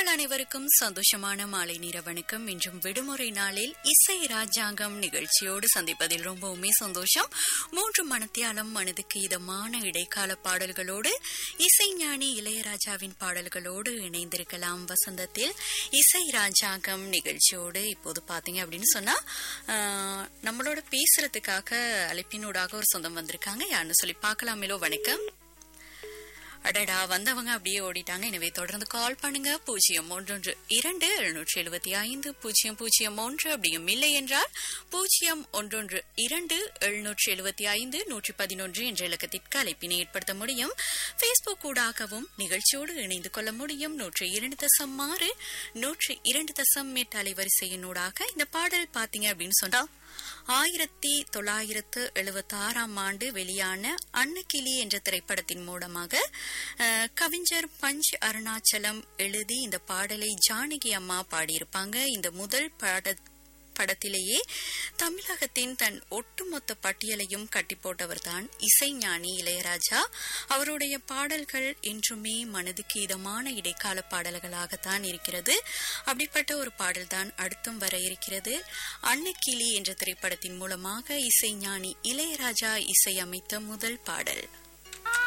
நேர்கள் அனைவருக்கும் சந்தோஷமான மாலை நேர வணக்கம் இன்றும் விடுமுறை நாளில் இசை ராஜாங்கம் நிகழ்ச்சியோடு சந்திப்பதில் ரொம்பவுமே சந்தோஷம் மூன்று மணத்தியாலம் மனதுக்கு இதமான இடைக்கால பாடல்களோடு இசை ஞானி இளையராஜாவின் பாடல்களோடு இணைந்திருக்கலாம் வசந்தத்தில் இசை ராஜாங்கம் நிகழ்ச்சியோடு இப்போது பாத்தீங்க அப்படின்னு சொன்னா ஆஹ், நம்மளோட பேசுறதுக்காக அழைப்பினூடாக ஒரு சொந்தம் வந்திருக்காங்க யாருன்னு சொல்லி பார்க்கலாமேலோ வணக்கம் அடடா வந்தவங்க அப்படியே ஓடிட்டாங்க எனவே தொடர்ந்து கால் பண்ணுங்க பூஜ்ஜியம் ஒன்றொன்று இரண்டு எழுநூற்றி எழுபத்தி ஐந்து பூஜ்ஜியம் பூஜ்ஜியம் ஒன்று அப்படியும் இல்லை என்றால் பூஜ்ஜியம் ஒன்றொன்று இரண்டு எழுநூற்றி எழுபத்தி ஐந்து நூற்றி பதினொன்று என்ற இலக்கத்திற்கு அழைப்பினை ஏற்படுத்த முடியும் பேஸ்புக் ஊடாகவும் நிகழ்ச்சியோடு இணைந்து கொள்ள முடியும் நூற்றி இரண்டு தசம் ஆறு நூற்றி இரண்டு தசம் எட்டு அலைவரிசையினூடாக இந்த பாடல் பாத்தீங்க அப்படின்னு சொன்னா ஆயிரத்தி தொள்ளாயிரத்து எழுபத்தி ஆறாம் ஆண்டு வெளியான அன்னக்கிளி என்ற திரைப்படத்தின் மூலமாக அஹ், கவிஞர் பஞ்ச் அருணாச்சலம் எழுதி இந்த பாடலை ஜானகி அம்மா பாடியிருப்பாங்க இந்த முதல் பாட படத்திலேயே தமிழகத்தின் தன் ஒட்டுமொத்த பட்டியலையும் கட்டி போட்டவர்தான் இசைஞானி இளையராஜா அவருடைய பாடல்கள் என்றுமே மனதுக்கு இதமான இடைக்கால பாடல்களாகத்தான் இருக்கிறது அப்படிப்பட்ட ஒரு பாடல்தான் அடுத்தும் வர இருக்கிறது அன்னக்கிளி என்ற திரைப்படத்தின் மூலமாக இசைஞானி இளையராஜா இசையமைத்த முதல் பாடல்